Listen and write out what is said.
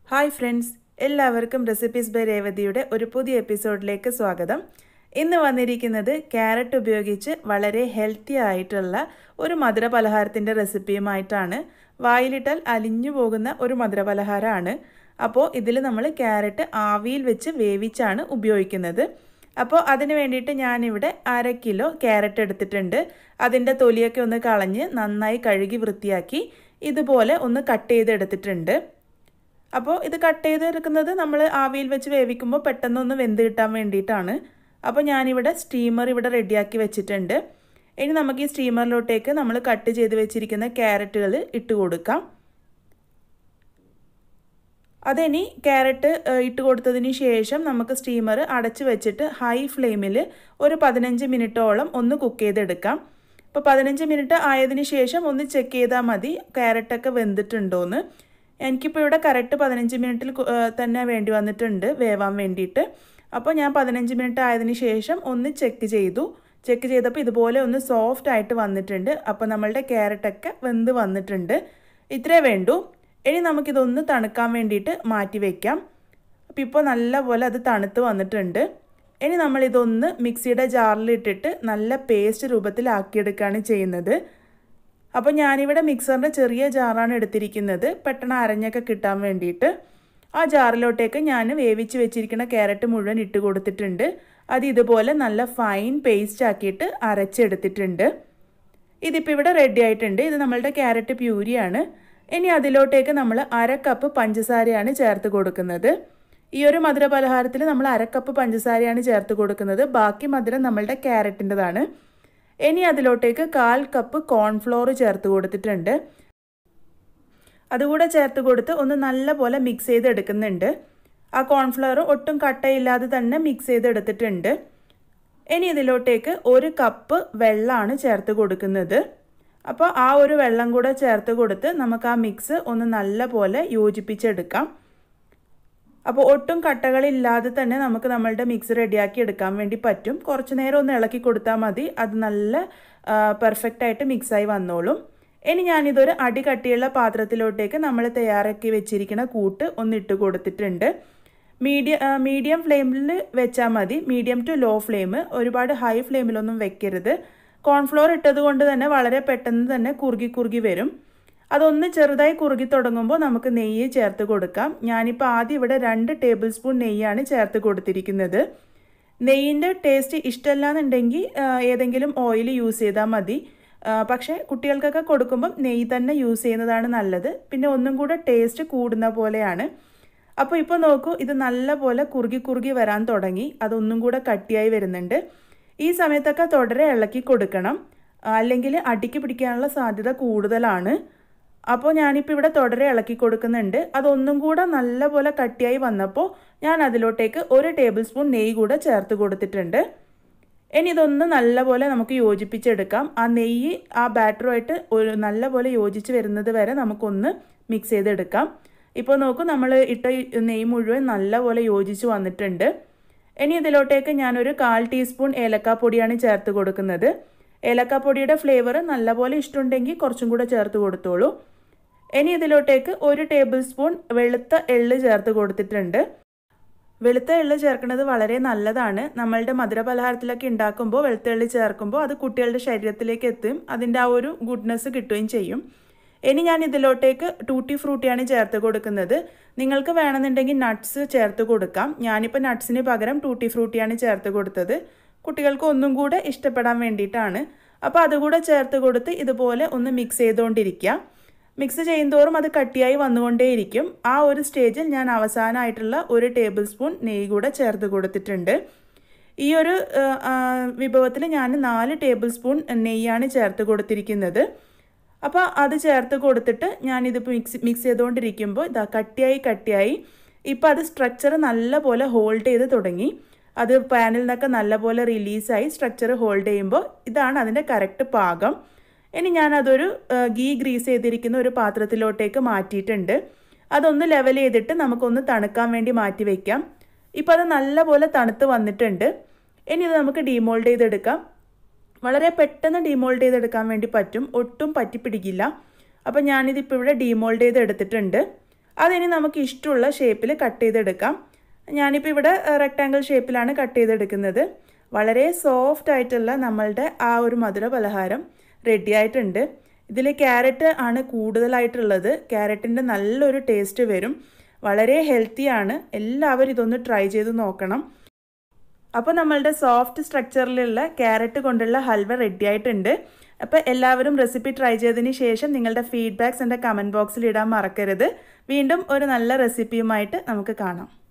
hi friends എല്ലാവർക്കും recipes by രേവതിയുടെ ഒരു പുതിയ എപ്പിസോഡിലേക്ക് സ്വാഗതം ഇന്ന് വന്നിരിക്കുന്നത് ക്യാരറ്റ് ഉപയോഗിച്ച് വളരെ ഹെൽത്തി ആയിട്ടുള്ള ഒരു മധുര പലഹാരത്തിൻ്റെ റെസിപ്പിയുമായിട്ടാണ് വായിലിട്ടാൽ അലിഞ്ഞു പോകുന്ന ഒരു മധുര പലഹാരമാണ് അപ്പോൾ ഇതിൽ നമ്മൾ ക്യാരറ്റ് ആവിയിൽ വെച്ച് വേവിച്ചാണ് ഉപയോഗിക്കുന്നത് അപ്പോൾ അതിന് വേണ്ടിയിട്ട് ഞാനിവിടെ അര കിലോ ക്യാരറ്റ് എടുത്തിട്ടുണ്ട് അതിൻ്റെ തൊലിയൊക്കെ ഒന്ന് കളഞ്ഞ് നന്നായി കഴുകി വൃത്തിയാക്കി ഇതുപോലെ ഒന്ന് കട്ട് ചെയ്തെടുത്തിട്ടുണ്ട് അപ്പോൾ ഇത് കട്ട് ചെയ്തെടുക്കുന്നത് നമ്മൾ ആവിയിൽ വെച്ച് വേവിക്കുമ്പോൾ പെട്ടെന്നൊന്ന് വെന്ത് കിട്ടാൻ വേണ്ടിയിട്ടാണ് അപ്പോൾ ഞാനിവിടെ സ്റ്റീമർ ഇവിടെ റെഡിയാക്കി വെച്ചിട്ടുണ്ട് ഇനി നമുക്ക് ഈ സ്റ്റീമറിലോട്ടേക്ക് നമ്മൾ കട്ട് ചെയ്ത് വെച്ചിരിക്കുന്ന ക്യാരറ്റുകൾ ഇട്ട് കൊടുക്കാം അതിനി ക്യാരറ്റ് ഇട്ട് കൊടുത്തതിന് ശേഷം നമുക്ക് സ്റ്റീമർ അടച്ച് വെച്ചിട്ട് ഹൈ ഫ്ലെയിമിൽ ഒരു പതിനഞ്ച് മിനിറ്റോളം ഒന്ന് കുക്ക് ചെയ്തെടുക്കാം ഇപ്പോൾ പതിനഞ്ച് മിനിറ്റ് ആയതിനു ശേഷം ഒന്ന് ചെക്ക് ചെയ്താൽ മതി ക്യാരറ്റൊക്കെ വെന്തിട്ടുണ്ടോയെന്ന് എനിക്കിപ്പോൾ ഇവിടെ കറക്റ്റ് പതിനഞ്ച് മിനിറ്റിൽ തന്നെ വേണ്ടി വന്നിട്ടുണ്ട് വേവാൻ വേണ്ടിയിട്ട് അപ്പോൾ ഞാൻ പതിനഞ്ച് മിനിറ്റ് ആയതിനു ശേഷം ഒന്ന് ചെക്ക് ചെയ്തു ചെക്ക് ചെയ്തപ്പോൾ ഇതുപോലെ ഒന്ന് സോഫ്റ്റ് ആയിട്ട് വന്നിട്ടുണ്ട് അപ്പോൾ നമ്മളുടെ ക്യാരറ്റൊക്കെ വെന്ത് വന്നിട്ടുണ്ട് ഇത്രേ വേണ്ടൂ ഇനി നമുക്കിതൊന്ന് തണുക്കാൻ വേണ്ടിയിട്ട് മാറ്റി വയ്ക്കാം അപ്പോൾ ഇപ്പോൾ നല്ലപോലെ അത് തണുത്ത് വന്നിട്ടുണ്ട് ഇനി നമ്മളിതൊന്ന് മിക്സിയുടെ ജാറിലിട്ടിട്ട് നല്ല പേസ്റ്റ് രൂപത്തിലാക്കിയെടുക്കുകയാണ് ചെയ്യുന്നത് അപ്പോൾ ഞാനിവിടെ മിക്സറിൻ്റെ ചെറിയ ജാറാണ് എടുത്തിരിക്കുന്നത് പെട്ടെന്ന് അരഞ്ഞൊക്കെ കിട്ടാൻ വേണ്ടിയിട്ട് ആ ജാറിലോട്ടേക്ക് ഞാൻ വേവിച്ച് വെച്ചിരിക്കുന്ന ക്യാരറ്റ് മുഴുവൻ ഇട്ട് കൊടുത്തിട്ടുണ്ട് അത് ഇതുപോലെ നല്ല ഫൈൻ പേസ്റ്റ് ആക്കിയിട്ട് അരച്ചെടുത്തിട്ടുണ്ട് ഇതിപ്പോൾ ഇവിടെ റെഡി ആയിട്ടുണ്ട് ഇത് നമ്മളുടെ ക്യാരറ്റ് പ്യൂരിയാണ് ഇനി അതിലോട്ടേക്ക് നമ്മൾ അര കപ്പ് പഞ്ചസാരയാണ് ചേർത്ത് കൊടുക്കുന്നത് ഈ ഒരു മധുര പലഹാരത്തിൽ നമ്മൾ അര കപ്പ് പഞ്ചസാരയാണ് ചേർത്ത് കൊടുക്കുന്നത് ബാക്കി മധുരം നമ്മളുടെ ക്യാരറ്റിൻ്റെതാണ് ഇനി അതിലോട്ടേക്ക് കാൽ കപ്പ് കോൺഫ്ലോർ ചേർത്ത് കൊടുത്തിട്ടുണ്ട് അതുകൂടെ ചേർത്ത് കൊടുത്ത് ഒന്ന് നല്ല പോലെ മിക്സ് ചെയ്തെടുക്കുന്നുണ്ട് ആ കോൺഫ്ലവർ ഒട്ടും കട്ടയില്ലാതെ തന്നെ മിക്സ് ചെയ്തെടുത്തിട്ടുണ്ട് ഇനി ഇതിലോട്ടേക്ക് ഒരു കപ്പ് വെള്ളമാണ് ചേർത്ത് കൊടുക്കുന്നത് അപ്പോൾ ആ ഒരു വെള്ളം കൂടെ ചേർത്ത് കൊടുത്ത് നമുക്ക് ആ മിക്സ് ഒന്ന് നല്ല പോലെ യോജിപ്പിച്ചെടുക്കാം അപ്പോൾ ഒട്ടും കട്ടകളില്ലാതെ തന്നെ നമുക്ക് നമ്മളുടെ മിക്സ് റെഡിയാക്കി എടുക്കാൻ വേണ്ടി പറ്റും കുറച്ച് നേരം ഒന്ന് ഇളക്കി കൊടുത്താൽ മതി അത് നല്ല പെർഫെക്റ്റ് ആയിട്ട് മിക്സായി വന്നോളും ഇനി ഞാനിതൊരു അടി കട്ടിയുള്ള പാത്രത്തിലോട്ടേക്ക് നമ്മൾ തയ്യാറാക്കി വെച്ചിരിക്കുന്ന കൂട്ട് ഒന്ന് ഇട്ട് കൊടുത്തിട്ടുണ്ട് മീഡിയം മീഡിയം ഫ്ലെയിമിൽ വെച്ചാൽ മതി മീഡിയം ടു ലോ ഫ്ലെയിം ഒരുപാട് ഹൈ ഫ്ലെയിമിലൊന്നും വെക്കരുത് കോൺഫ്ലോർ ഇട്ടത് കൊണ്ട് തന്നെ വളരെ പെട്ടെന്ന് തന്നെ കുറുകി കുറുകി വരും അതൊന്ന് ചെറുതായി കുറുകി തുടങ്ങുമ്പോൾ നമുക്ക് നെയ്യ് ചേർത്ത് കൊടുക്കാം ഞാനിപ്പോൾ ആദ്യം ഇവിടെ രണ്ട് ടേബിൾ സ്പൂൺ നെയ്യാണ് ചേർത്ത് കൊടുത്തിരിക്കുന്നത് നെയ്യിൻ്റെ ടേസ്റ്റ് ഇഷ്ടമല്ലാന്നുണ്ടെങ്കിൽ ഏതെങ്കിലും ഓയിൽ യൂസ് ചെയ്താൽ മതി പക്ഷേ കുട്ടികൾക്കൊക്കെ കൊടുക്കുമ്പം നെയ്യ് തന്നെ യൂസ് ചെയ്യുന്നതാണ് നല്ലത് പിന്നെ ഒന്നും കൂടെ ടേസ്റ്റ് കൂടുന്ന പോലെയാണ് അപ്പോൾ ഇപ്പോൾ നോക്കൂ ഇത് നല്ല പോലെ കുറുകി കുറുകി വരാൻ തുടങ്ങി അതൊന്നും കൂടെ കട്ടിയായി വരുന്നുണ്ട് ഈ സമയത്തൊക്കെ തുടരെ ഇളക്കി കൊടുക്കണം അല്ലെങ്കിൽ അടിക്ക് പിടിക്കാനുള്ള സാധ്യത കൂടുതലാണ് അപ്പോൾ ഞാനിപ്പോൾ ഇവിടെ തുടരെ ഇളക്കി കൊടുക്കുന്നുണ്ട് അതൊന്നും കൂടെ നല്ലപോലെ കട്ടിയായി വന്നപ്പോൾ ഞാൻ അതിലോട്ടേക്ക് ഒരു ടേബിൾ സ്പൂൺ നെയ്യ് കൂടെ ചേർത്ത് കൊടുത്തിട്ടുണ്ട് ഇനി ഇതൊന്ന് നല്ലപോലെ നമുക്ക് യോജിപ്പിച്ചെടുക്കാം ആ നെയ്യ് ആ ബാറ്ററുമായിട്ട് ഒരു നല്ലപോലെ യോജിച്ച് വരുന്നത് വരെ നമുക്കൊന്ന് മിക്സ് ചെയ്തെടുക്കാം ഇപ്പോൾ നോക്കൂ നമ്മൾ ഇട്ട നെയ്യ് മുഴുവൻ നല്ലപോലെ യോജിച്ച് വന്നിട്ടുണ്ട് ഇനി ഇതിലോട്ടേക്ക് ഞാനൊരു കാൽ ടീസ്പൂൺ ഏലക്കാപ്പൊടിയാണ് ചേർത്ത് കൊടുക്കുന്നത് ഏലക്കാപ്പൊടിയുടെ ഫ്ലേവർ നല്ലപോലെ ഇഷ്ടമുണ്ടെങ്കിൽ കുറച്ചും കൂടെ ചേർത്ത് കൊടുത്തോളൂ ഇനി ഇതിലോട്ടേക്ക് ഒരു ടേബിൾ സ്പൂൺ വെളുത്ത എള്ള് ചേർത്ത് കൊടുത്തിട്ടുണ്ട് വെളുത്ത എള്ള് ചേർക്കുന്നത് വളരെ നല്ലതാണ് നമ്മളുടെ മധുര പലഹാരത്തിലൊക്കെ ഉണ്ടാക്കുമ്പോൾ വെളുത്ത എള്ള് ചേർക്കുമ്പോൾ അത് കുട്ടികളുടെ ശരീരത്തിലേക്ക് എത്തും അതിൻ്റെ ആ ഒരു ഗുഡ്നെസ് കിട്ടുകയും ചെയ്യും ഇനി ഞാൻ ഇതിലോട്ടേക്ക് ടൂട്ടി ഫ്രൂട്ടിയാണ് ചേർത്ത് കൊടുക്കുന്നത് നിങ്ങൾക്ക് വേണമെന്നുണ്ടെങ്കിൽ നട്ട്സ് ചേർത്ത് കൊടുക്കാം ഞാനിപ്പോൾ നട്ട്സിന് പകരം ടൂട്ടി ഫ്രൂട്ടിയാണ് ചേർത്ത് കൊടുത്തത് കുട്ടികൾക്ക് ഒന്നും കൂടെ ഇഷ്ടപ്പെടാൻ വേണ്ടിയിട്ടാണ് അപ്പോൾ അതുകൂടെ ചേർത്ത് കൊടുത്ത് ഇതുപോലെ ഒന്ന് മിക്സ് ചെയ്തുകൊണ്ടിരിക്കുക മിക്സ് ചെയ്യുന്തോറും അത് കട്ടിയായി വന്നുകൊണ്ടേയിരിക്കും ആ ഒരു സ്റ്റേജിൽ ഞാൻ അവസാനമായിട്ടുള്ള ഒരു ടേബിൾ സ്പൂൺ നെയ്യ് കൂടെ ചേർത്ത് കൊടുത്തിട്ടുണ്ട് ഈ ഒരു വിഭവത്തിൽ ഞാൻ നാല് ടേബിൾ സ്പൂൺ നെയ്യാണ് ചേർത്ത് കൊടുത്തിരിക്കുന്നത് അപ്പോൾ അത് ചേർത്ത് കൊടുത്തിട്ട് ഞാനിതിപ്പോൾ മിക്സ് മിക്സ് ചെയ്തുകൊണ്ടിരിക്കുമ്പോൾ ഇതാ കട്ടിയായി കട്ടിയായി ഇപ്പോൾ അത് സ്ട്രക്ചർ നല്ലപോലെ ഹോൾഡ് ചെയ്ത് തുടങ്ങി അത് പാനിൽ നിന്നൊക്കെ നല്ലപോലെ റിലീസായി സ്ട്രക്ചർ ഹോൾഡ് ചെയ്യുമ്പോൾ ഇതാണ് അതിൻ്റെ കറക്റ്റ് പാകം ഇനി ഞാനതൊരു ഗീ ഗ്രീസ് ചെയ്തിരിക്കുന്ന ഒരു പാത്രത്തിലോട്ടേക്ക് മാറ്റിയിട്ടുണ്ട് അതൊന്ന് ലെവൽ ചെയ്തിട്ട് നമുക്കൊന്ന് തണുക്കാൻ വേണ്ടി മാറ്റി വയ്ക്കാം ഇപ്പോൾ അത് നല്ലപോലെ തണുത്ത് വന്നിട്ടുണ്ട് ഇനി ഇത് നമുക്ക് ഡീമോൾഡ് ചെയ്തെടുക്കാം വളരെ പെട്ടെന്ന് ഡീമോൾഡ് ചെയ്തെടുക്കാൻ വേണ്ടി പറ്റും ഒട്ടും പറ്റിപ്പിടിക്കില്ല അപ്പോൾ ഞാനിതിപ്പോൾ ഇവിടെ ഡീമോൾഡ് ചെയ്ത് എടുത്തിട്ടുണ്ട് അതിനി നമുക്ക് ഇഷ്ടമുള്ള ഷേപ്പിൽ കട്ട് ചെയ്തെടുക്കാം ഞാനിപ്പോൾ ഇവിടെ റെക്റ്റാങ്കിൾ ഷേപ്പിലാണ് കട്ട് ചെയ്തെടുക്കുന്നത് വളരെ സോഫ്റ്റ് ആയിട്ടുള്ള നമ്മളുടെ ആ ഒരു മധുര പലഹാരം റെഡി ആയിട്ടുണ്ട് ഇതിൽ ക്യാരറ്റ് ആണ് കൂടുതലായിട്ടുള്ളത് ക്യാരറ്റിൻ്റെ നല്ലൊരു ടേസ്റ്റ് വരും വളരെ ഹെൽത്തിയാണ് എല്ലാവരും ഇതൊന്ന് ട്രൈ ചെയ്ത് നോക്കണം അപ്പോൾ നമ്മളുടെ സോഫ്റ്റ് സ്ട്രക്ചറിലുള്ള ക്യാരറ്റ് കൊണ്ടുള്ള ഹൽവ റെഡി ആയിട്ടുണ്ട് അപ്പോൾ എല്ലാവരും റെസിപ്പി ട്രൈ ചെയ്തതിന് ശേഷം നിങ്ങളുടെ ഫീഡ്ബാക്ക്സ് എൻ്റെ കമൻറ്റ് ബോക്സിൽ ഇടാൻ മറക്കരുത് വീണ്ടും ഒരു നല്ല റെസിപ്പിയുമായിട്ട് നമുക്ക് കാണാം